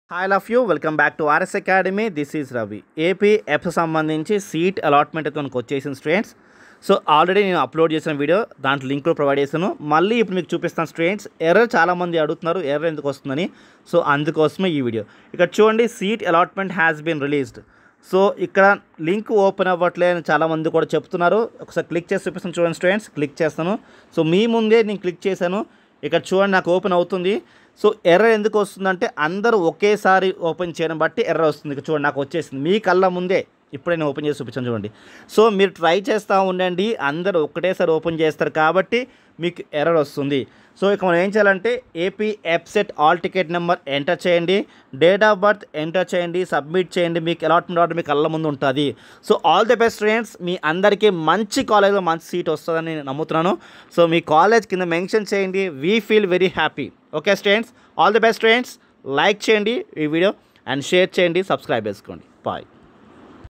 hi love you welcome back to R S Academy this is Ravi A P F సంబంధించి seat allotment అయితే మనకు వచ్చేసింది students so already నేను upload చేసిన వీడియో దాంట్లో లింక్ కూడా ప్రొవైడ్ చేశాను మళ్ళీ ఇప్పుడు మీకు చూపిస్తాను స్టూడెంట్స్ ఎర్రర్ చాలామంది అడుగుతున్నారు ఎర్రర్ ఎందుకు వస్తుందని సో అందుకోసమే ఈ వీడియో ఇక్కడ చూడండి seat allotment has been released so ఇక్కడ లింక్ ఓపెన్ అవ్వట్లే అని చాలామంది కూడా చెప్తున్నారు ఒకసారి క్లిక్ చేసి చూపిస్తాను చూడండి స్టూడెంట్స్ క్లిక్ చేస్తాను సో మీ ముందే నేను క్లిక్ చేశాను ఇక్కడ చూడండి నాకు ఓపెన్ అవుతుంది సో ఎర్రర్ ఎందుకు వస్తుందంటే అందరూ ఒకేసారి ఓపెన్ చేయడం బట్టి ఎర్రర్ వస్తుంది ఇక్కడ చూడండి నాకు వచ్చేసింది మీ కళ్ళ ముందే ఇప్పుడే నేను ఓపెన్ చేసి చూపించాను చూడండి సో మీరు ట్రై చేస్తూ ఉండండి అందరూ ఒకటేసారి ఓపెన్ చేస్తారు కాబట్టి మీకు ఎర్రర్ వస్తుంది సో ఇక మనం ఏం చేయాలంటే A P EAPCET hall ticket number enter చేయండి డేట్ ఆఫ్ బర్త్ ఎంటర్ చేయండి సబ్మిట్ చేయండి మీకు అలాట్మెంట్ ఆర్డర్ మీ కళ్ళ ముందు ఉంటుంది so all the best students మీ అందరికీ మంచి కాలేజ్లో మంచి సీట్ వస్తుందని నేను నమ్ముతున్నాను సో మీ కాలేజ్ కింద మెన్షన్ చేయండి we feel very happy okay students all the best students like చేయండి ఈ వీడియో అండ్ షేర్ చేయండి సబ్స్క్రైబ్ చేసుకోండి బాయ్